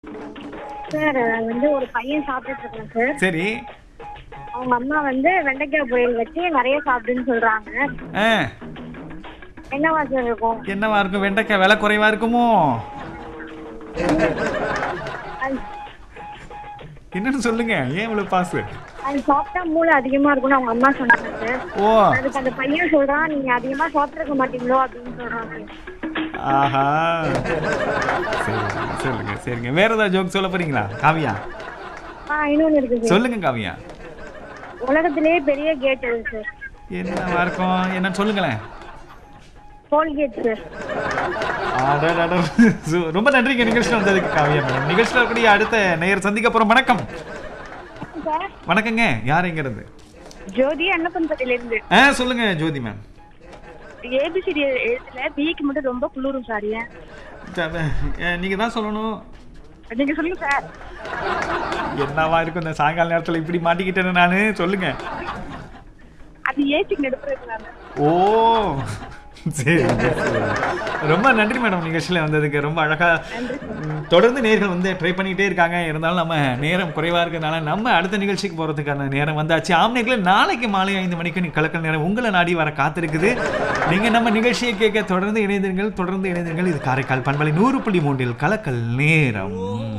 Sir வந்து ஒரு பையன் சாப்பிட்டுட்டு இருக்கான் சார் சரி அவங்க அம்மா வந்து வெண்டைக்காய் பொரியல் வச்சு நிறைய சாப்பிடுன்னு சொல்றாங்க ஆ என்னவா சார் இருக்கும் என்னவா இருக்கும் வெண்டைக்காய் விலை குறைவா இருக்குமோ அது என்னன்னு சொல்லுங்க ஏன் இவ்வளவு பாசு அது சாப்பிட்டா மூளை அதிகமா இருக்கும்னு அவங்க அம்மா சொன்னாங்க சார் ஓ அதுக்கு அந்த பையன் சொல்றான் நீங்க அதிகமா சாப்பிட்டுருக்க மாட்டீங்களோ அப்படின்னு சொல்றாங்க ஆஹா சரி சொல்லுங்க சரிங்க வேற ஏதாவது ஜோக் சொல்ல போறீங்களா காவியா ஆ இன்னொன்னு இருக்கு சார் சொல்லுங்க காவியா உலகத்திலேயே பெரிய கேட் அது சார் என்னவா இருக்கும் என்னன்னு சொல்லுங்களேன் கோல்கேட் சார் அடடட. சு- ரொம்ப நன்றிங்க நிகழ்ச்சியில் வந்ததுக்கு காவியா மேடம் நிகழ்ச்சியில் இருக்கக்கூடிய அடுத்த நேயர் சந்திக்க போறோம் வணக்கம் சார் வணக்கங்க யார் எங்க இருந்து ஜோதி அன்னப்பன்பட்டில இருந்து ஆ சொல்லுங்க ஜோதி மேம் ஏபிசிடி எழுத்துல பிக்கு மட்டும் ரொம்ப குளிரும் சார் ஏன் நீங்க தான் சொல்லணும் நீங்க சொல்லுங்க சார் என்னவா இருக்கும் இந்த சாயங்கால நேரத்துல இப்படி மாட்டிக்கிட்டேன்னு நானு சொல்லுங்க அது ஏசிக்கு நடுப்புறாங்க ஓ சரி சரி. ரொம்ப நன்றி மேடம் நிகழ்ச்சியில் வந்ததுக்கு ரொம்ப அழகா ம், தொடர்ந்து நேர்கள் வந்து ட்ரை பண்ணிக்கிட்டே இருக்காங்க இருந்தாலும் நம்ம நேரம் குறைவா இருக்கிறதுனால நம்ம அடுத்த நிகழ்ச்சிக்கு போறதுக்கான நேரம் வந்தாச்சு ஆம்னேக்ல நாளைக்கு மாலை ஐந்து மணிக்கு நீ கலக்கல் நேரம் உங்களை நாடி வர காத்திருக்குது நீங்க நம்ம நிகழ்ச்சியை கேட்க தொடர்ந்து இணைந்திருங்கள் தொடர்ந்து இணைந்திருங்கள் இது காரைக்கால் பண்பலை நூறு புள்ளி மூன்றில் கலக்கல் நேரம்